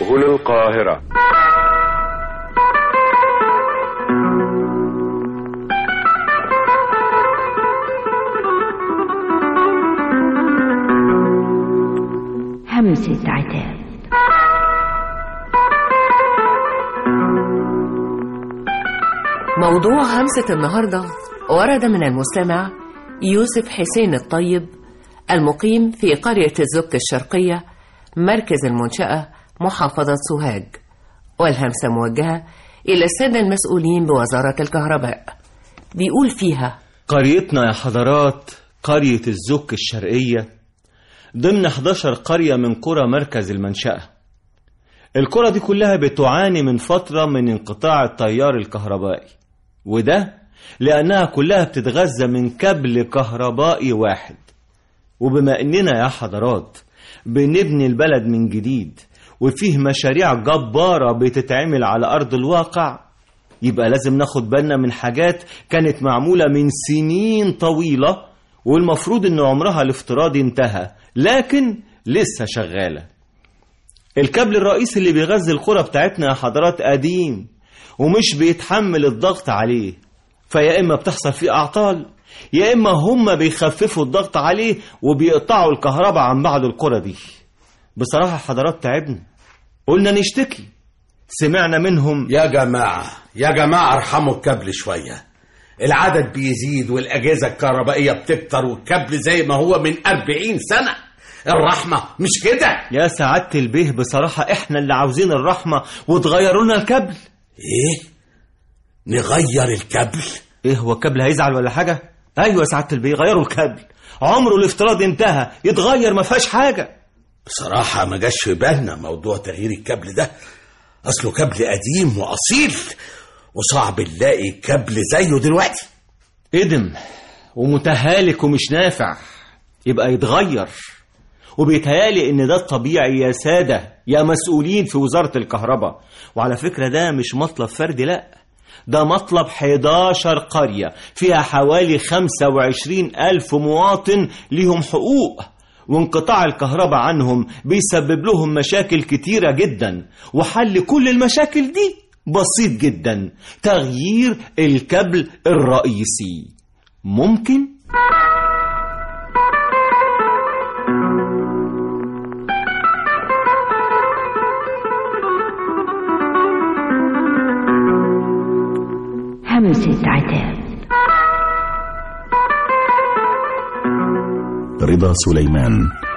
هنا القاهرة همسة عتاب موضوع همسة النهاردة ورد من المستمع يوسف حسين الطيب المقيم في قرية الزبك الشرقية مركز المنشأة محافظة سوهاج والهمسة موجهة إلى السادة المسؤولين بوزارة الكهرباء بيقول فيها قريتنا يا حضرات قرية الزك الشرقية ضمن 11 قرية من قرى مركز المنشأة القرى دي كلها بتعاني من فترة من انقطاع التيار الكهربائي وده لأنها كلها بتتغذى من كابل كهربائي واحد وبما إننا يا حضرات بنبني البلد من جديد وفيه مشاريع جبارة بتتعمل على أرض الواقع يبقى لازم ناخد بالنا من حاجات كانت معمولة من سنين طويلة والمفروض إن عمرها الافتراضي انتهى لكن لسه شغالة الكابل الرئيسي اللي بيغذي القرى بتاعتنا يا حضرات قديم ومش بيتحمل الضغط عليه فيا إما بتحصل فيه أعطال يا إما هم بيخففوا الضغط عليه وبيقطعوا الكهرباء عن بعض القرى دي بصراحة حضرات تعبنا قلنا نشتكي سمعنا منهم يا جماعة يا جماعة ارحموا الكابل شوية العدد بيزيد والأجهزة الكهربائية بتكتر والكابل زي ما هو من أربعين سنة الرحمة مش كده يا سعادة البيه بصراحة احنا اللي عاوزين الرحمة وتغيروا لنا الكابل ايه نغير الكابل ايه هو الكابل هيزعل ولا حاجة ايوه يا سعادة البيه غيروا الكابل عمره الافتراضي انتهى يتغير ما فيهاش حاجة بصراحة ما جاش في بالنا موضوع تغيير الكابل ده أصله كابل قديم وأصيل وصعب نلاقي كابل زيه دلوقتي ادم ومتهالك ومش نافع يبقى يتغير وبيتهيالي ان ده الطبيعي يا سادة يا مسؤولين في وزارة الكهرباء وعلى فكرة ده مش مطلب فردي لا ده مطلب 11 قرية فيها حوالي 25 ألف مواطن ليهم حقوق وانقطاع الكهرباء عنهم بيسبب لهم مشاكل كتيرة جدا وحل كل المشاكل دي بسيط جدا تغيير الكابل الرئيسي ممكن؟ همسة عتاب رضا سليمان